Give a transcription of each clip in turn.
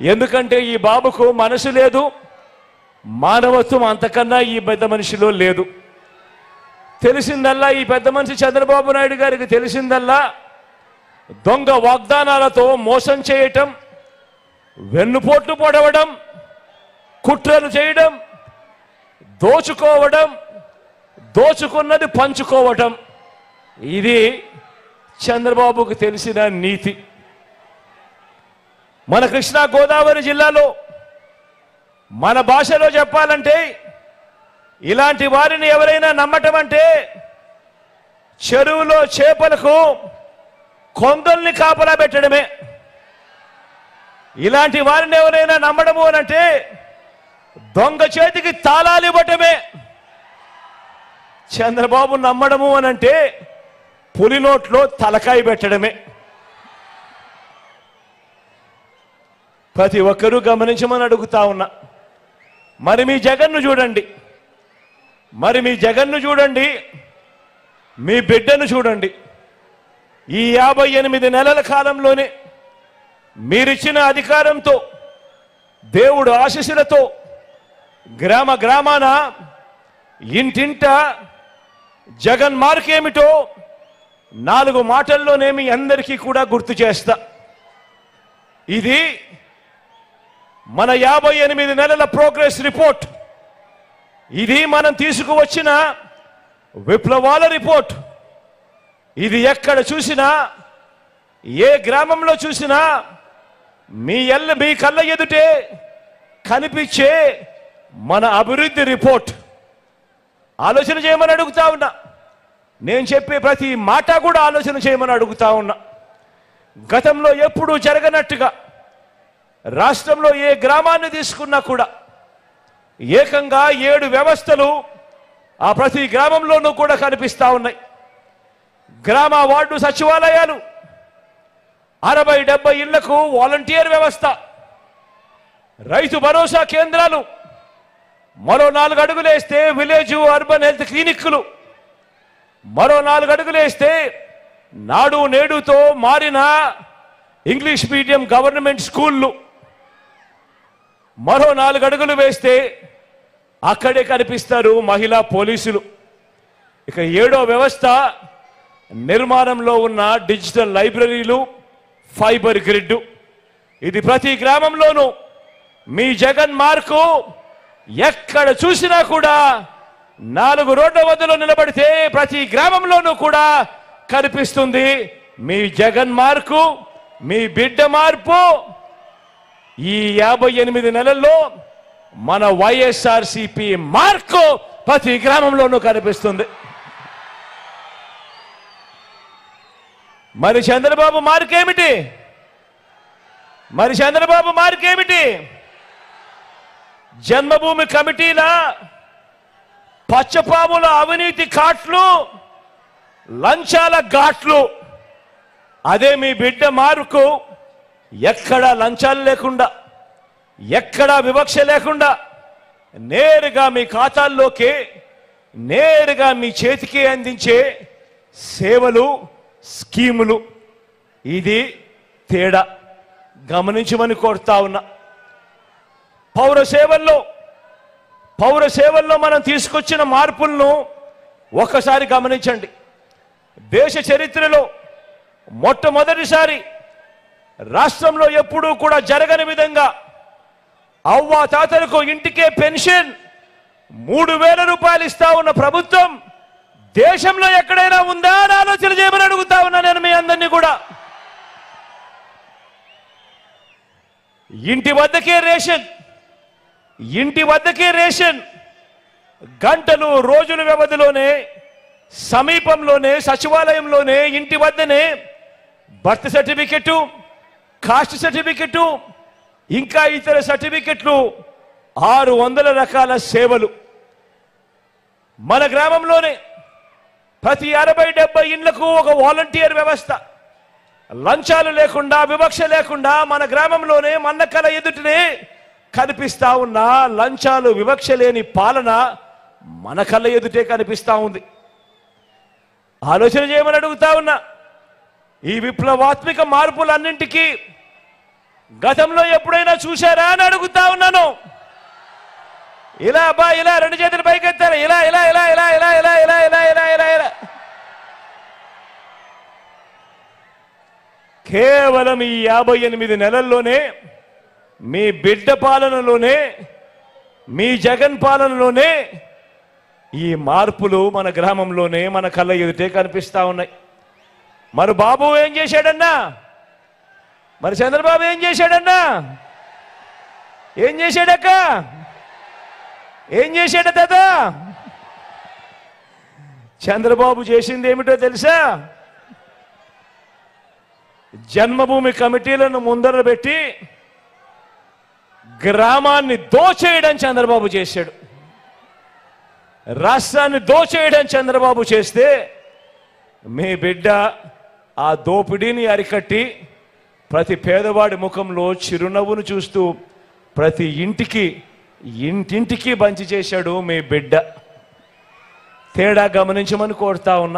ఎందుకంటే ఈ బాబుకు మనసు లేదు మానవత్వం అంతకన్నా ఈ పెద్ద మనిషిలో లేదు తెలిసిందల్లా ఈ పెద్ద మనిషి చంద్రబాబు నాయుడు గారికి తెలిసిందల్లా దొంగ వాగ్దానాలతో మోసం చేయటం వెన్నుపోట్లు పొడవడం కుట్రలు చేయడం దోచుకోవడం దోచుకున్నది పంచుకోవటం ఇది చంద్రబాబుకు తెలిసిన నీతి మన కృష్ణా గోదావరి జిల్లాలో మన భాషలో చెప్పాలంటే ఇలాంటి వారిని ఎవరైనా నమ్మటం అంటే చెరువులో చేపలకు కొందల్ని కాపలా పెట్టడమే ఇలాంటి వారిని ఎవరైనా నమ్మడము అని అంటే దొంగ చేతికి తాళాలు ఇవ్వటమే చంద్రబాబు నమ్మడము అని అంటే పులి నోట్లో తలకాయ పెట్టడమే ప్రతి ఒక్కరూ గమనించమని అడుగుతా ఉన్నా మరి మీ జగన్ను చూడండి మరి మీ జగన్ను చూడండి మీ బిడ్డను చూడండి ఈ యాభై ఎనిమిది నెలల కాలంలోనే మీరిచ్చిన అధికారంతో దేవుడు ఆశీస్సులతో గ్రామ గ్రామాన ఇంటింట జగన్ మార్కేమిటో నాలుగు మాటల్లోనే మీ అందరికీ కూడా గుర్తు చేస్తా ఇది మన యాభై ఎనిమిది నెలల ప్రోగ్రెస్ రిపోర్ట్ ఇది మనం తీసుకువచ్చిన విప్లవాల రిపోర్ట్ ఇది ఎక్కడ చూసినా ఏ గ్రామంలో చూసినా మీ ఎల్ల మీ కళ్ళ ఎదుటే కనిపించే మన అభివృద్ధి రిపోర్ట్ ఆలోచన చేయమని అడుగుతా ఉన్నా నేను చెప్పే ప్రతి మాట కూడా ఆలోచన చేయమని అడుగుతా ఉన్నా గతంలో ఎప్పుడూ జరగనట్టుగా రాష్ట్రంలో ఏ గ్రామాన్ని తీసుకున్నా కూడా ఏకంగా ఏడు వ్యవస్థలు ఆ ప్రతి గ్రామంలోనూ కూడా కనిపిస్తా ఉన్నాయి గ్రామ వార్డు సచివాలయాలు అరవై డెబ్బై ఇళ్లకు వాలంటీర్ వ్యవస్థ రైతు భరోసా కేంద్రాలు మరో నాలుగు అడుగులేస్తే విలేజ్ అర్బన్ హెల్త్ క్లినిక్లు మరో నాలుగు అడుగులేస్తే నాడు నేడుతో మారిన ఇంగ్లీష్ మీడియం గవర్నమెంట్ స్కూళ్ళు మరో నాలుగు అడుగులు వేస్తే అక్కడే కనిపిస్తారు మహిళా పోలీసులు ఇక ఏడో వ్యవస్థ నిర్మాణంలో ఉన్న డిజిటల్ లైబ్రరీలు ఫైబర్ గ్రిడ్ ఇది ప్రతి గ్రామంలోనూ మీ జగన్ మార్కు ఎక్కడ చూసినా కూడా నాలుగు రోడ్ల వద్దలో నిలబడితే ప్రతి గ్రామంలోనూ కూడా కనిపిస్తుంది మీ జగన్ మార్కు మీ బిడ్డ మార్పు ఈ యాభై ఎనిమిది నెలల్లో మన వైఎస్ఆర్సిపి మార్కు ప్రతి గ్రామంలోనూ కనిపిస్తుంది మరి చంద్రబాబు మార్క్ ఏమిటి మరి చంద్రబాబు మార్క్ ఏమిటి జన్మభూమి కమిటీల పచ్చపాముల అవినీతి కాట్లు లంచాల ఘాట్లు అదే మీ బిడ్డ మార్కు ఎక్కడా లంచాలు లేకుండా ఎక్కడా వివక్ష లేకుండా నేరుగా మీ ఖాతాల్లోకి నేరుగా మీ చేతికి అందించే సేవలు స్కీములు ఇది తేడా గమనించమని కోరుతా ఉన్నా పౌర సేవల్లో పౌర సేవల్లో మనం తీసుకొచ్చిన మార్పులను ఒక్కసారి గమనించండి దేశ చరిత్రలో మొట్టమొదటిసారి రాష్ట్రంలో ఎప్పుడూ కూడా జరగని విధంగా అవ్వ తాతలకు ఇంటికే పెన్షన్ మూడు వేల రూపాయలు ఇస్తా ఉన్న ప్రభుత్వం దేశంలో ఎక్కడైనా ఉందా అని ఆలోచన చేయమని అడుగుతా ఉన్నా నేను మీ అందరినీ కూడా ఇంటి వద్దకే రేషన్ ఇంటి వద్దకే రేషన్ గంటలు రోజుల వ్యవధిలోనే సమీపంలోనే సచివాలయంలోనే ఇంటి వద్దనే బర్త్ సర్టిఫికెట్ కాస్ట్ సర్టిఫికెట్ ఇంకా ఇతర సర్టిఫికెట్లు ఆరు వందల రకాల సేవలు మన గ్రామంలోనే ప్రతి అరవై డెబ్బై ఇండ్లకు ఒక వాలంటీర్ వ్యవస్థ లంచాలు లేకుండా వివక్ష లేకుండా మన గ్రామంలోనే మన కళ ఎదుటనే కనిపిస్తా ఉన్న లంచాలు వివక్ష లేని పాలన మన కళ్ళ ఎదుటే కనిపిస్తా ఉంది ఆలోచన చేయమని అడుగుతా ఉన్నా ఈ విప్లవాత్మక మార్పులన్నింటికీ గతంలో ఎప్పుడైనా చూశారా అని అడుగుతా ఉన్నాను ఇలా అబ్బా ఇలా రెండు చేతులు పైకెత్తారు ఇలా ఇలా ఇలా ఇలా ఇలా ఇలా ఇలా ఇలా ఇలా ఇలా ఇలా కేవలం ఈ యాభై ఎనిమిది నెలల్లోనే మీ బిడ్డ పాలనలోనే మీ జగన్ పాలనలోనే ఈ మార్పులు మన గ్రామంలోనే మన కళ్ళ ఎదుటే కనిపిస్తా ఉన్నాయి మరి బాబు ఏం చేశాడన్నా మరి చంద్రబాబు ఏం చేశాడన్నా ఏం చేశాడక్క ఏం చేశాడ తాత చంద్రబాబు చేసింది ఏమిటో తెలుసా జన్మభూమి కమిటీలను ముందర పెట్టి గ్రామాన్ని దోచేయడం చంద్రబాబు చేశాడు రాష్ట్రాన్ని దోచేయడం చంద్రబాబు చేస్తే మీ బిడ్డ ఆ దోపిడీని అరికట్టి ప్రతి పేదవాడి ముఖంలో చిరునవ్వును చూస్తూ ప్రతి ఇంటికి ఇంటింటికి బంచి చేశాడు మీ బిడ్డ తేడా గమనించమని కోరుతా ఉన్నా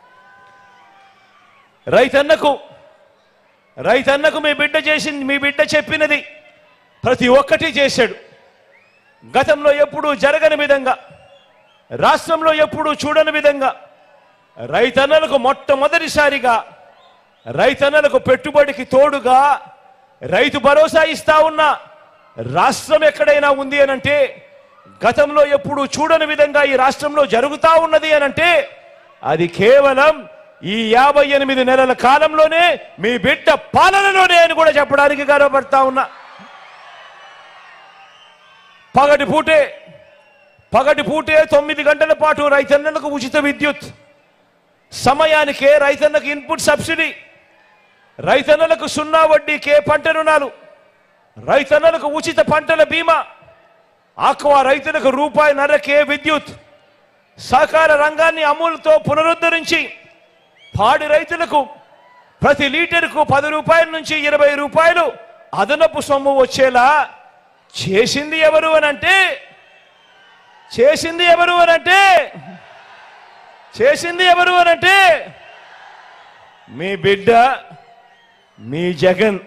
రైతన్నకు రైతన్నకు మీ బిడ్డ చేసింది మీ బిడ్డ చెప్పినది ప్రతి ఒక్కటి చేశాడు గతంలో ఎప్పుడూ జరగని విధంగా రాష్ట్రంలో ఎప్పుడూ చూడని విధంగా రైతన్నలకు మొట్టమొదటిసారిగా రైతన్నలకు పెట్టుబడికి తోడుగా రైతు భరోసా ఇస్తా ఉన్న రాష్ట్రం ఎక్కడైనా ఉంది అనంటే గతంలో ఎప్పుడు చూడని విధంగా ఈ రాష్ట్రంలో జరుగుతా ఉన్నది అనంటే అది కేవలం ఈ యాభై ఎనిమిది నెలల కాలంలోనే మీ బిడ్డ పాలనలోనే అని కూడా చెప్పడానికి గర్వపడతా ఉన్నా పగటి పూటే పగటి పూటే తొమ్మిది గంటల పాటు రైతన్నలకు ఉచిత విద్యుత్ సమయానికే రైతన్నకు ఇన్పుట్ సబ్సిడీ రైతన్నలకు సున్నా వడ్డీకే పంట రుణాలు రైతన్నలకు ఉచిత పంటల బీమా ఆక్వా రైతులకు రూపాయి నరకే విద్యుత్ సహకార రంగాన్ని అమూల్తో పునరుద్ధరించి పాడి రైతులకు ప్రతి లీటర్కు పది రూపాయల నుంచి ఇరవై రూపాయలు అదనపు సొమ్ము వచ్చేలా చేసింది ఎవరు అనంటే చేసింది ఎవరు అనంటే చేసింది ఎవరు అనంటే మీ బిడ్డ మీ జగన్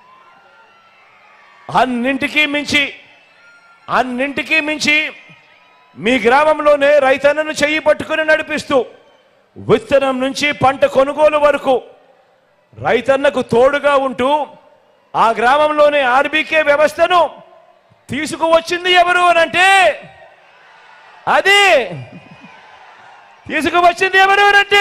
అన్నింటికీ మించి అన్నింటికీ మించి మీ గ్రామంలోనే రైతన్నను చెయ్యి పట్టుకుని నడిపిస్తూ విత్తనం నుంచి పంట కొనుగోలు వరకు రైతన్నకు తోడుగా ఉంటూ ఆ గ్రామంలోనే ఆర్బీకే వ్యవస్థను తీసుకువచ్చింది ఎవరు అనంటే అది తీసుకువచ్చింది ఎవరు అనంటే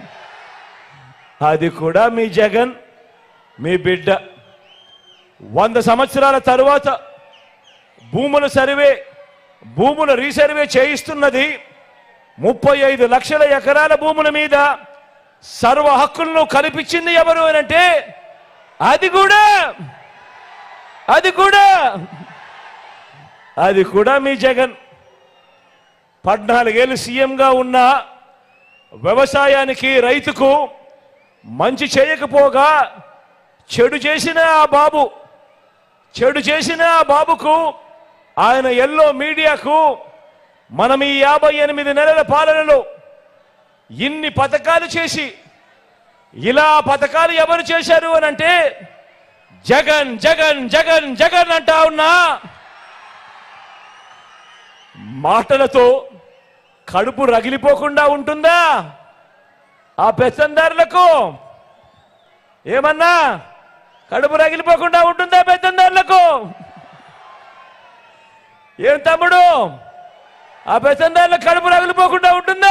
అది కూడా మీ జగన్ మీ బిడ్డ వంద సంవత్సరాల తరువాత భూముల సర్వే భూముల రీసర్వే చేయిస్తున్నది ముప్పై ఐదు లక్షల ఎకరాల భూముల మీద సర్వ హక్కులను కల్పించింది ఎవరు అని అంటే అది కూడా అది కూడా అది కూడా మీ జగన్ పద్నాలుగేళ్ళు సీఎంగా ఉన్న వ్యవసాయానికి రైతుకు మంచి చేయకపోగా చెడు చేసిన ఆ బాబు చెడు చేసిన ఆ బాబుకు ఆయన ఎల్లో మీడియాకు మనం ఈ యాభై ఎనిమిది నెలల పాలనలో ఇన్ని పథకాలు చేసి ఇలా పథకాలు ఎవరు చేశారు అని అంటే జగన్ జగన్ జగన్ జగన్ అంటా ఉన్నా మాటలతో కడుపు రగిలిపోకుండా ఉంటుందా ఆ పెత్తందారులకు ఏమన్నా కడుపు రగిలిపోకుండా ఉంటుందా పెత్తందారులకు ఏం తమ్ముడు ఆ పెత్తందారులకు కడుపు రగిలిపోకుండా ఉంటుందా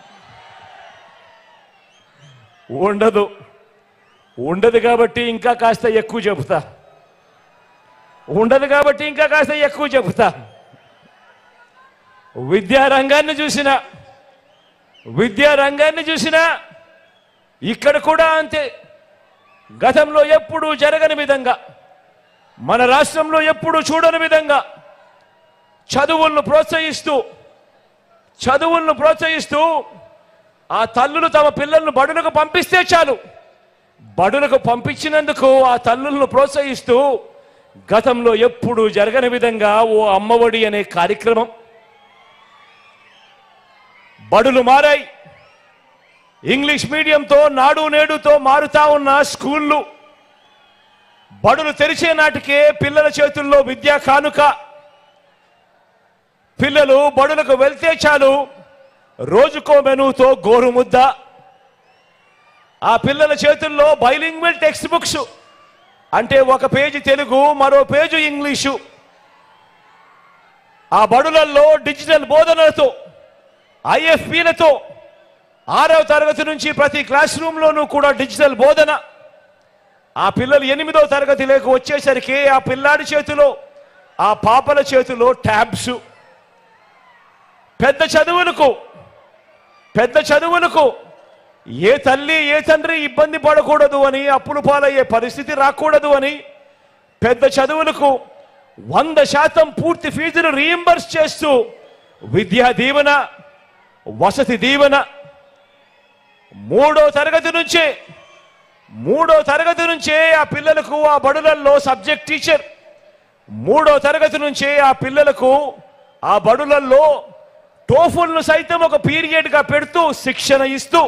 ఉండదు ఉండదు కాబట్టి ఇంకా కాస్త ఎక్కువ చెబుతా ఉండదు కాబట్టి ఇంకా కాస్త ఎక్కువ చెబుతా విద్యా రంగాన్ని చూసిన విద్యా రంగాన్ని చూసిన ఇక్కడ కూడా అంతే గతంలో ఎప్పుడూ జరగని విధంగా మన రాష్ట్రంలో ఎప్పుడూ చూడని విధంగా చదువులను ప్రోత్సహిస్తూ చదువులను ప్రోత్సహిస్తూ ఆ తల్లులు తమ పిల్లలను బడులకు పంపిస్తే చాలు బడులకు పంపించినందుకు ఆ తల్లులను ప్రోత్సహిస్తూ గతంలో ఎప్పుడు జరగని విధంగా ఓ అమ్మఒడి అనే కార్యక్రమం బడులు మారాయి ఇంగ్లీష్ మీడియంతో నాడు నేడుతో మారుతా ఉన్న స్కూళ్ళు బడులు తెరిచే నాటికే పిల్లల చేతుల్లో విద్యా కానుక పిల్లలు బడులకు వెళ్తే చాలు రోజుకో మెనూతో గోరుముద్ద ఆ పిల్లల చేతుల్లో బైలింగ్వల్ టెక్స్ట్ బుక్స్ అంటే ఒక పేజీ తెలుగు మరో పేజీ ఇంగ్లీషు ఆ బడులలో డిజిటల్ బోధనలతో ఐఎఫ్పీలతో ఆరవ తరగతి నుంచి ప్రతి క్లాస్ రూమ్లోనూ కూడా డిజిటల్ బోధన ఆ పిల్లలు ఎనిమిదవ తరగతిలోకి వచ్చేసరికి ఆ పిల్లాడి చేతిలో ఆ పాపల చేతిలో ట్యాబ్స్ పెద్ద చదువులకు పెద్ద చదువులకు ఏ తల్లి ఏ తండ్రి ఇబ్బంది పడకూడదు అని అప్పులు పాలయ్యే పరిస్థితి రాకూడదు అని పెద్ద చదువులకు వంద శాతం పూర్తి ఫీజును రీఎంబర్స్ చేస్తూ విద్యా దీవెన వసతి దీవెన మూడో తరగతి నుంచే మూడో తరగతి నుంచే ఆ పిల్లలకు ఆ బడులలో సబ్జెక్ట్ టీచర్ మూడో తరగతి నుంచే ఆ పిల్లలకు ఆ బడులలో టోఫుల్ను సైతం ఒక పీరియడ్గా పెడుతూ శిక్షణ ఇస్తూ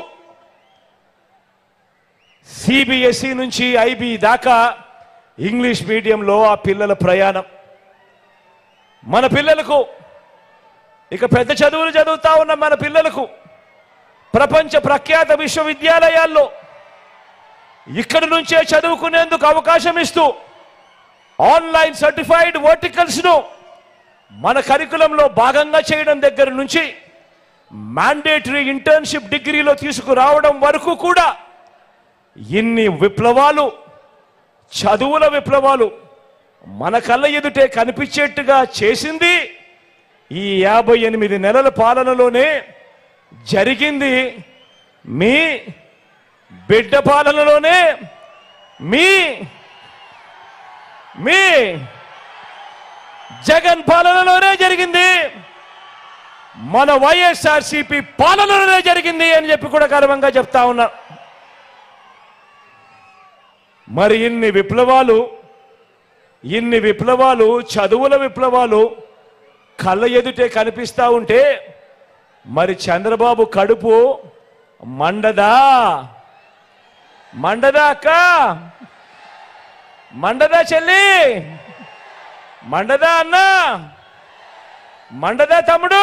సిబిఎస్ఈ నుంచి ఐబీ దాకా ఇంగ్లీష్ మీడియంలో ఆ పిల్లల ప్రయాణం మన పిల్లలకు ఇక పెద్ద చదువులు చదువుతా ఉన్న మన పిల్లలకు ప్రపంచ ప్రఖ్యాత విశ్వవిద్యాలయాల్లో ఇక్కడి నుంచే చదువుకునేందుకు అవకాశం ఇస్తూ ఆన్లైన్ సర్టిఫైడ్ వర్టికల్స్ ను మన కరికులంలో భాగంగా చేయడం దగ్గర నుంచి మ్యాండేటరీ ఇంటర్న్షిప్ డిగ్రీలో తీసుకురావడం వరకు కూడా ఇన్ని విప్లవాలు చదువుల విప్లవాలు మన కళ్ళ ఎదుటే కనిపించేట్టుగా చేసింది ఈ యాభై ఎనిమిది నెలల పాలనలోనే జరిగింది మీ బిడ్డ పాలనలోనే మీ మీ జగన్ పాలనలోనే జరిగింది మన వైఎస్ఆర్సిపి పాలనలోనే జరిగింది అని చెప్పి కూడా గర్వంగా చెప్తా ఉన్నా మరి ఇన్ని విప్లవాలు ఇన్ని విప్లవాలు చదువుల విప్లవాలు కళ్ళ ఎదుటే కనిపిస్తా ఉంటే మరి చంద్రబాబు కడుపు మండదా మండదా అక్క మండదా చెల్లి మండదా అన్న మండదా తమ్ముడు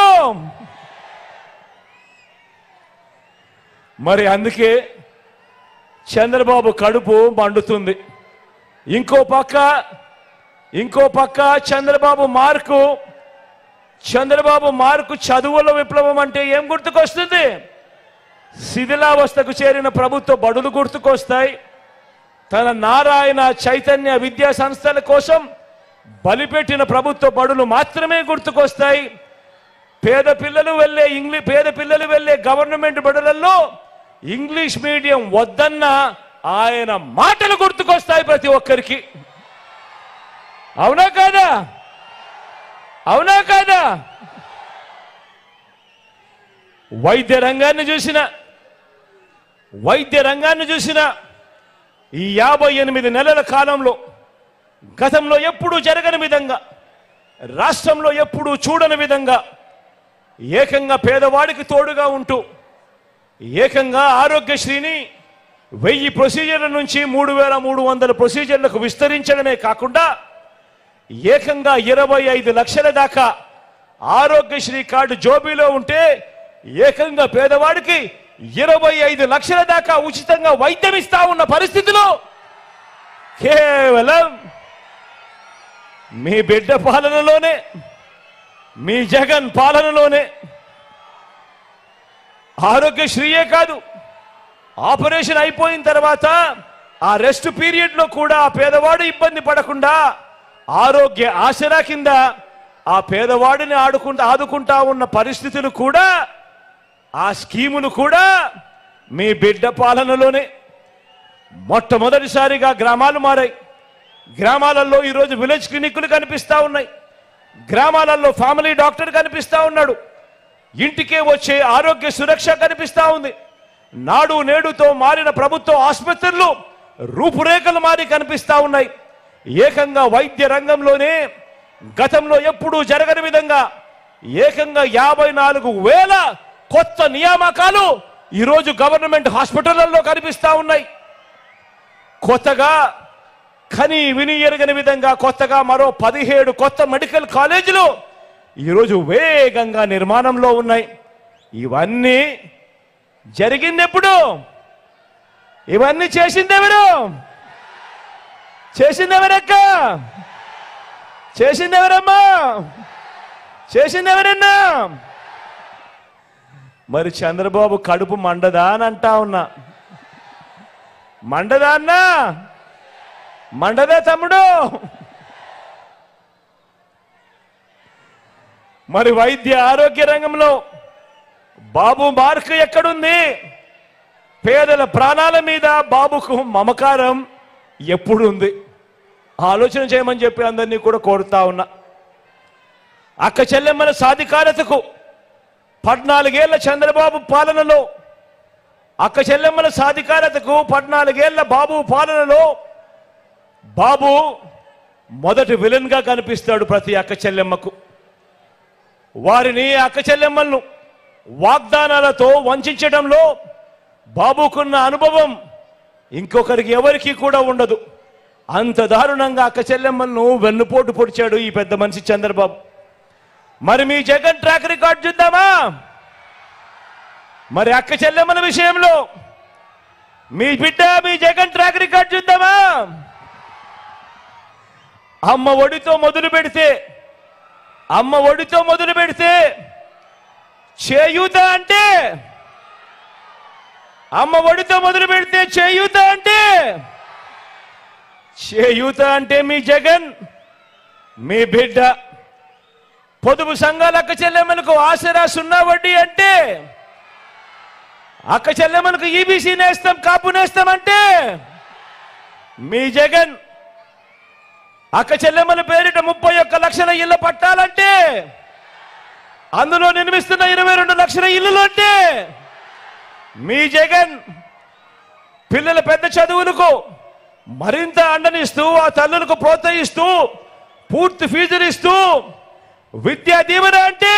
మరి అందుకే చంద్రబాబు కడుపు మండుతుంది ఇంకో పక్క ఇంకో పక్క చంద్రబాబు మార్కు చంద్రబాబు మార్కు చదువుల విప్లవం అంటే ఏం గుర్తుకొస్తుంది శిథిలావస్థకు చేరిన ప్రభుత్వ బడులు గుర్తుకొస్తాయి తన నారాయణ చైతన్య విద్యా సంస్థల కోసం బలిపెట్టిన ప్రభుత్వ బడులు మాత్రమే గుర్తుకొస్తాయి పేద పిల్లలు వెళ్ళే ఇంగ్లీష్ పేద పిల్లలు వెళ్ళే గవర్నమెంట్ బడులలో ఇంగ్లీష్ మీడియం వద్దన్న ఆయన మాటలు గుర్తుకొస్తాయి ప్రతి ఒక్కరికి అవునా కాదా అవునా కాదా వైద్య రంగాన్ని చూసిన వైద్య రంగాన్ని చూసిన ఈ యాభై ఎనిమిది నెలల కాలంలో గతంలో ఎప్పుడూ జరగని విధంగా రాష్ట్రంలో ఎప్పుడూ చూడని విధంగా ఏకంగా పేదవాడికి తోడుగా ఉంటూ ఏకంగా ఆరోగ్యశ్రీని వెయ్యి ప్రొసీజర్ల నుంచి మూడు వేల మూడు వందల ప్రొసీజర్లకు విస్తరించడమే కాకుండా ఏకంగా ఇరవై ఐదు లక్షల దాకా ఆరోగ్యశ్రీ కార్డు జోబీలో ఉంటే ఏకంగా పేదవాడికి ఇరవై ఐదు లక్షల దాకా ఉచితంగా వైద్యం ఇస్తా ఉన్న పరిస్థితిలో కేవలం మీ బిడ్డ పాలనలోనే మీ జగన్ పాలనలోనే ఆరోగ్యశ్రీయే కాదు ఆపరేషన్ అయిపోయిన తర్వాత ఆ రెస్ట్ పీరియడ్ లో కూడా ఆ పేదవాడు ఇబ్బంది పడకుండా ఆరోగ్య ఆసరా కింద ఆ పేదవాడిని ఆడుకుంటా ఆదుకుంటా ఉన్న పరిస్థితులు కూడా ఆ స్కీములు కూడా మీ బిడ్డ పాలనలోనే మొట్టమొదటిసారిగా గ్రామాలు మారాయి గ్రామాలలో ఈరోజు విలేజ్ క్లినిక్లు కనిపిస్తా ఉన్నాయి గ్రామాలలో ఫ్యామిలీ డాక్టర్ కనిపిస్తా ఉన్నాడు ఇంటికే వచ్చే ఆరోగ్య సురక్ష కనిపిస్తా ఉంది నాడు నేడుతో మారిన ప్రభుత్వ ఆసుపత్రులు రూపురేఖలు మారి కనిపిస్తా ఉన్నాయి ఏకంగా వైద్య రంగంలోనే గతంలో ఎప్పుడూ జరగని విధంగా ఏకంగా యాభై నాలుగు వేల కొత్త నియామకాలు ఈరోజు గవర్నమెంట్ హాస్పిటళ్లలో కనిపిస్తా ఉన్నాయి కొత్తగా కని విని ఎరగని విధంగా కొత్తగా మరో పదిహేడు కొత్త మెడికల్ కాలేజీలు ఈరోజు వేగంగా నిర్మాణంలో ఉన్నాయి ఇవన్నీ జరిగిందెప్పుడు ఇవన్నీ చేసిందెవరు చేసిందెవరక్క చేసిందెవరమ్మా చేసిందెవరన్నా మరి చంద్రబాబు కడుపు మండదా అని అంటా ఉన్నా మండదా అన్నా మండదా తమ్ముడు మరి వైద్య ఆరోగ్య రంగంలో బాబు మార్క్ ఎక్కడుంది పేదల ప్రాణాల మీద బాబుకు మమకారం ఎప్పుడు ఉంది ఆలోచన చేయమని చెప్పి అందరినీ కూడా కోరుతా ఉన్నా అక్క చెల్లెమ్మల సాధికారతకు పద్నాలుగేళ్ల చంద్రబాబు పాలనలో అక్క చెల్లెమ్మల సాధికారతకు పద్నాలుగేళ్ల బాబు పాలనలో బాబు మొదటి విలన్ గా కనిపిస్తాడు ప్రతి అక్క చెల్లెమ్మకు వారిని అక్క చెల్లెమ్మలను వాగ్దానాలతో వంచడంలో బాబుకున్న అనుభవం ఇంకొకరికి ఎవరికి కూడా ఉండదు అంత దారుణంగా అక్క చెల్లెమ్మలను వెన్నుపోటు పొడిచాడు ఈ పెద్ద మనిషి చంద్రబాబు మరి మీ జగన్ ట్రాక్ రికార్డ్ చూద్దామా మరి అక్క చెల్లెమ్మల విషయంలో మీ బిడ్డ మీ జగన్ ట్రాక్ రికార్డ్ చూద్దామా అమ్మ ఒడితో మొదలు పెడితే అమ్మ ఒడితో మొదలు పెడితే చేయూత అంటే అమ్మ ఒడితో మొదలు పెడితే చేయూత అంటే చేయూత అంటే మీ జగన్ మీ బిడ్డ పొదుపు సంఘాల అక్క చెల్లెమ్మలకు ఆసరా సున్నా వడ్డీ అంటే అక్క చెల్లెమ్మలకు ఈబీసీ నేస్తాం కాపు నేస్తాం అంటే మీ జగన్ అక్క చెల్లెమ్మల పేరిట ముప్పై ఒక్క లక్షల ఇళ్ళ పట్టాలంటే అందులో నిర్మిస్తున్న ఇరవై రెండు లక్షల ఇల్లులు అంటే మీ జగన్ పిల్లల పెద్ద చదువులకు మరింత అండనిస్తూ ఆ తల్లులకు ప్రోత్సహిస్తూ పూర్తి ఫీజులు ఇస్తూ విద్యా దీవెన అంటే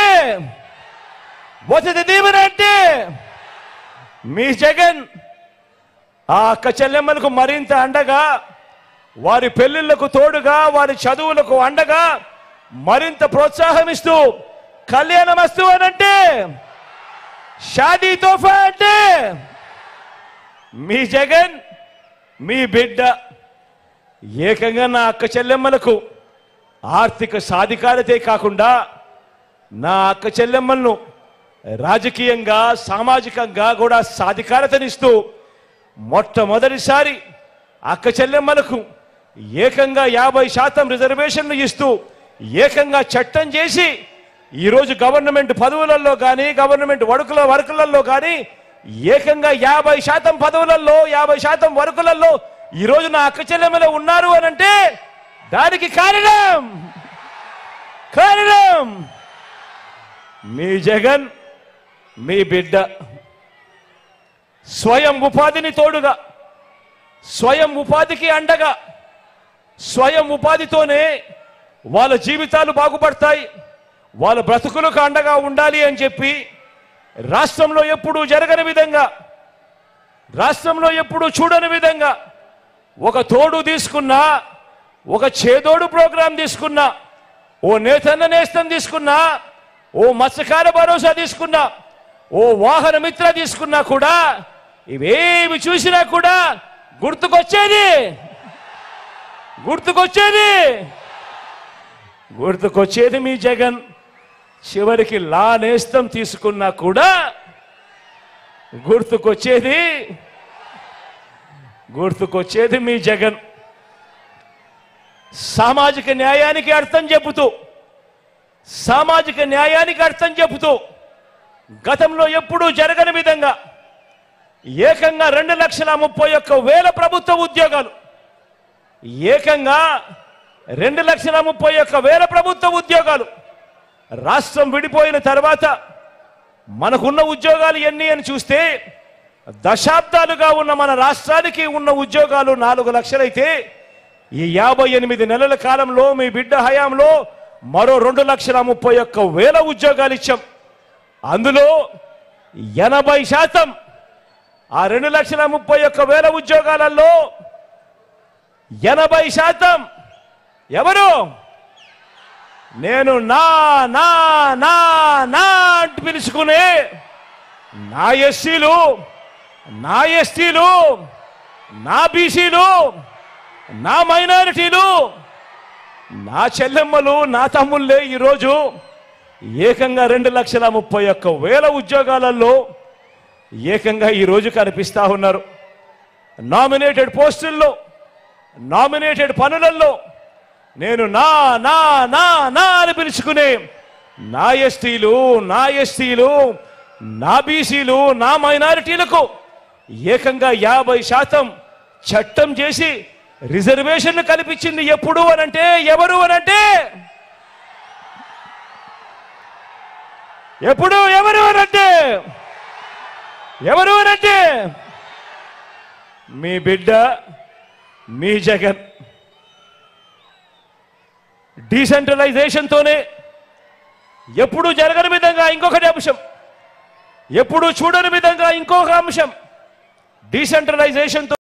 వసతి దీవెన అంటే మీ జగన్ ఆ అక్క చెల్లెమ్మలకు మరింత అండగా వారి పెళ్లిళ్లకు తోడుగా వారి చదువులకు అండగా మరింత ప్రోత్సాహం ఇస్తూ కళ్యాణమస్తు అనంటే షాదీ తోఫా అంటే మీ జగన్ మీ బిడ్డ ఏకంగా నా అక్క చెల్లెమ్మలకు ఆర్థిక సాధికారతే కాకుండా నా అక్క చెల్లెమ్మలను రాజకీయంగా సామాజికంగా కూడా సాధికారతనిస్తూ మొట్టమొదటిసారి అక్క చెల్లెమ్మలకు ఏకంగా యాభై శాతం రిజర్వేషన్లు ఇస్తూ ఏకంగా చట్టం చేసి ఈరోజు గవర్నమెంట్ పదవులలో కానీ గవర్నమెంట్ వడుకుల వర్కులలో కానీ ఏకంగా యాభై శాతం పదవులలో యాభై శాతం వర్కులలో ఈరోజు నా అక్క చెల్లెమ్మలు ఉన్నారు అని అంటే దానికి కారణం కారణం మీ జగన్ మీ బిడ్డ స్వయం ఉపాధిని తోడుగా స్వయం ఉపాధికి అండగా స్వయం ఉపాధితోనే వాళ్ళ జీవితాలు బాగుపడతాయి వాళ్ళ బ్రతుకులకు అండగా ఉండాలి అని చెప్పి రాష్ట్రంలో ఎప్పుడూ జరగని విధంగా రాష్ట్రంలో ఎప్పుడూ చూడని విధంగా ఒక తోడు తీసుకున్నా ఒక చేదోడు ప్రోగ్రాం తీసుకున్నా ఓ నేతన్న నేస్తం తీసుకున్నా ఓ మత్స్యకార భరోసా తీసుకున్నా ఓ వాహన మిత్ర తీసుకున్నా కూడా ఇవేమి చూసినా కూడా గుర్తుకొచ్చేది గుర్తుకొచ్చేది గుర్తుకొచ్చేది మీ జగన్ చివరికి లా నేస్తం తీసుకున్నా కూడా గుర్తుకొచ్చేది గుర్తుకొచ్చేది మీ జగన్ సామాజిక న్యాయానికి అర్థం చెబుతూ సామాజిక న్యాయానికి అర్థం చెబుతూ గతంలో ఎప్పుడూ జరగని విధంగా ఏకంగా రెండు లక్షల ముప్పై ఒక్క వేల ప్రభుత్వ ఉద్యోగాలు ఏకంగా రెండు లక్షల ముప్పై ఒక్క వేల ప్రభుత్వ ఉద్యోగాలు రాష్ట్రం విడిపోయిన తర్వాత మనకున్న ఉద్యోగాలు ఎన్ని అని చూస్తే దశాబ్దాలుగా ఉన్న మన రాష్ట్రానికి ఉన్న ఉద్యోగాలు నాలుగు లక్షలైతే ఈ యాభై ఎనిమిది నెలల కాలంలో మీ బిడ్డ హయాంలో మరో రెండు లక్షల ముప్పై ఒక్క వేల ఉద్యోగాలు ఇచ్చాం అందులో ఎనభై శాతం ఆ రెండు లక్షల ముప్పై ఒక్క వేల ఉద్యోగాలలో ఎనభై శాతం ఎవరు నేను నా నా నా నా అంటూ పిలుచుకునే నా ఎస్సీలు నా ఎస్టీలు నా బీసీలు నా మైనారిటీలు నా చెల్లెమ్మలు నా తమ్ముళ్ళే ఈరోజు ఏకంగా రెండు లక్షల ముప్పై ఒక్క వేల ఉద్యోగాలలో ఏకంగా ఈరోజు కనిపిస్తా ఉన్నారు నామినేటెడ్ పోస్టుల్లో నామినేటెడ్ పనులలో నేను నా నా నా నా అని పిలుచుకునే నా ఎస్టీలు నా ఎస్టీలు నా బీసీలు నా మైనారిటీలకు ఏకంగా యాభై శాతం చట్టం చేసి రిజర్వేషన్ కల్పించింది ఎప్పుడు అనంటే ఎవరు అనంటే ఎప్పుడు ఎవరు అనంటే ఎవరు అనంటే మీ బిడ్డ మీ జగన్ డీసెంట్రలైజేషన్తోనే ఎప్పుడు జరగని విధంగా ఇంకొకటి అంశం ఎప్పుడు చూడని విధంగా ఇంకొక అంశం డీసెంట్రలైజేషన్తో